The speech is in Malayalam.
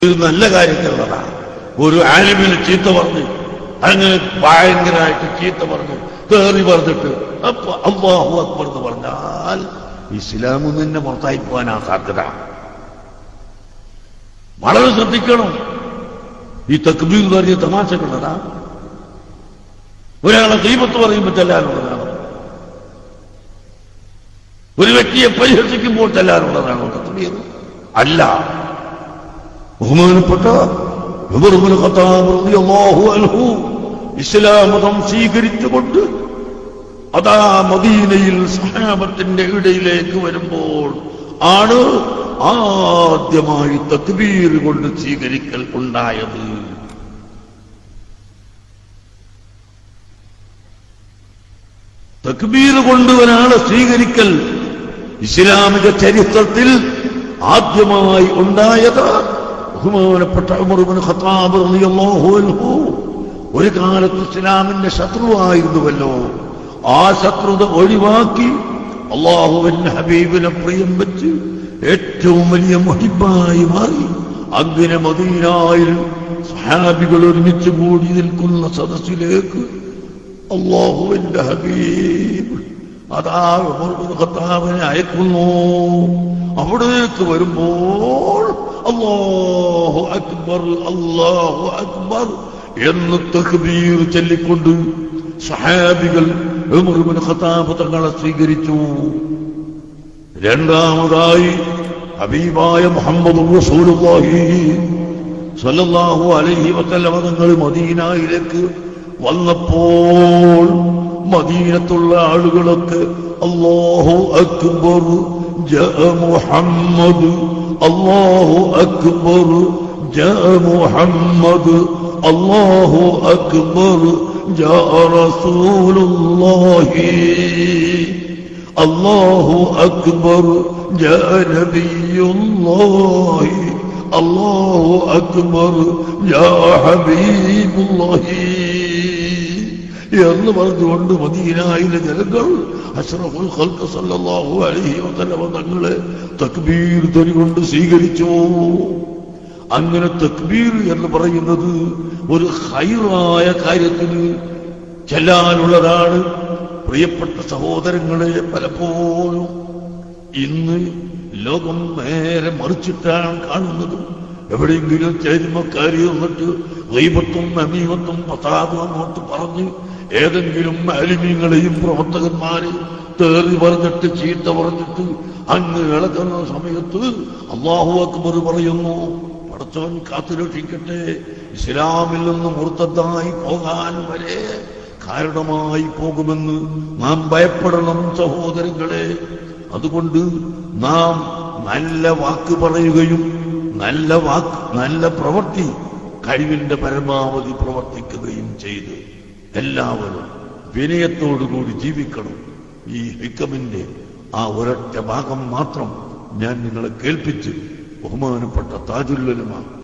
ഇത് നല്ല കാര്യത്തിലുള്ളതാണ് ഒരു ആലിമിന് ചീത്ത പറഞ്ഞ് അങ്ങനെ ഭയങ്കരമായിട്ട് ചീത്ത പറഞ്ഞ് കയറി പറഞ്ഞിട്ട് അപ്പൊ അള്ളാഹു അക്ബർ എന്ന് പറഞ്ഞാൽ ഇസ്ലാമിൽ നിന്ന് പുറത്തായി പോകാനാ സാധ്യത വളരെ ശ്രദ്ധിക്കണം ഈ തക്ബീർ എന്ന് പറഞ്ഞ തമാശക്കുള്ളതാ ഒരാളെ ദൈവത്ത് പറയുമ്പോൾ ചെല്ലാനുള്ളതാണ് ഒരു വ്യക്തിയെ പരിഹസിക്കുമ്പോൾ ചെല്ലാനുള്ളതാണോ തക്ബീർ അല്ല ബഹുമാനപ്പെട്ട ഉമർ ഇബ്നു ഖത്താബ് റളിയല്ലാഹു അൻഹു ഇസ്ലാം മതം സ്വീകരിച്ചുകൊണ്ട് അതാ മദീനയിൽ സഹാബത്തിന്റെ ഇടയിലേക്ക് വരുമ്പോൾ ആണ് ആദ്യമായി തക്ബീർ കൊണ്ട് സ്വീകരിക്കൽ ഉണ്ടായത് തക്ബീർ കൊണ്ട് ഒരാളെ സ്വീകരിക്കൽ ഇസ്ലാമിക ചരിത്രത്തിൽ ആദ്യമായി ഉണ്ടായത് ബഹുമാനപ്പെട്ട ഉമർ ഇബ്നു ഖത്താബ് റളിയല്ലാഹു അൻഹു ഒരു കാലത്ത് ഇസ്ലാമിന്റെ ശത്രുവായിരുന്നുവല്ലോ ആ ശത്രുത ഒഴിവാക്കി അള്ളാഹുവിന്റെ ഹബീബിനെ പ്രിയം വെച്ച് ഏറ്റവും വലിയ മഹിബായി മാറി അങ്ങനെ മദീനായിൽ സഹാബികൾ ഒരുമിച്ച് കൂടി നിൽക്കുന്ന സദസ്സിലേക്ക് അള്ളാഹുവിന്റെ ഹബീബ് അതാ ഉമർ ഇബ്നു ഖത്താബിനെ അയക്കുന്നു അവിടേക്ക് വരുമ്പോൾ അല്ലാഹു അക്ബർ അല്ലാഹു അക്ബർ എന്ന് തക്ബീർ ചൊല്ലിക്കൊണ്ട് സഹാബികൾ ഉമർ ഇബ്നു ഖത്താബ് തങ്ങളെ സ്വീകരിച്ചു രണ്ടാമതായി ഹബീബായ മുഹമ്മദ് റസൂലുള്ളാഹി സ്വല്ലല്ലാഹു അലൈഹി വസല്ലമ തങ്ങൾ മദീനയിലേക്ക് വന്നപ്പോൾ മദീനത്തുള്ള ആളുകളൊക്കെ അല്ലാഹു അക്ബർ ജഅ മുഹമ്മദ് അല്ലാഹു അക്ബർ ജഅ മുഹമ്മദ് അല്ലാഹു അക്ബർ ജഅ റസൂലുള്ളാഹി അല്ലാഹു അക്ബർ ജഅ നബിയുള്ളാഹി അല്ലാഹു അക്ബർ ജഅ ഹബീബുള്ളാഹി എന്ന് പറഞ്ഞുകൊണ്ട് മദീനായിലെ ജനങ്ങൾ അഷ്റഫുൽ ഖൽഖ് സല്ലല്ലാഹു അലൈഹി വസല്ലമ തങ്ങളെ തക്ബീർ ധ്വനി കൊണ്ട് സ്വീകരിച്ചു അങ്ങനെ തക്ബീർ എന്ന് പറയുന്നത് ഒരു ഹൈറായ കാര്യത്തിന് ചെല്ലാനുള്ളതാണ് പ്രിയപ്പെട്ട സഹോദരങ്ങളെ പലപ്പോഴും ഇന്ന് ലോകം നേരെ മറിച്ചിട്ടാണ് കാണുന്നത് എവിടെയെങ്കിലും ചേരുമക്കാരി വന്നിട്ട് ഗൈബത്തും അമീമത്തും പതാതും അങ്ങോട്ട് പറഞ്ഞ് ഏതെങ്കിലും അലിമീങ്ങളെയും പ്രവർത്തകന്മാരെയും തേറി പറഞ്ഞിട്ട് ചീത്ത പറഞ്ഞിട്ട് അങ്ങ് ഇളക്കുന്ന സമയത്ത് അള്ളാഹു അക്ബർ പറയുന്നു പടച്ചവൻ കാത്തുരക്ഷിക്കട്ടെ ഇസ്ലാമിൽ നിന്ന് മുർത്തതായി പോകാൻ വരെ കാരണമായി പോകുമെന്ന് നാം ഭയപ്പെടണം സഹോദരങ്ങളെ അതുകൊണ്ട് നാം നല്ല വാക്ക് പറയുകയും നല്ല വാക്ക് നല്ല പ്രവൃത്തി കഴിവിന്റെ പരമാവധി പ്രവർത്തിക്കുകയും ചെയ്ത് എല്ലാവരും വിനയത്തോടുകൂടി ജീവിക്കണം ഈ ഹിക്കമിന്റെ ആ ഒരൊറ്റ ഭാഗം മാത്രം ഞാൻ നിങ്ങളെ കേൾപ്പിച്ച് ബഹുമാനപ്പെട്ട താജുല്ലുലമ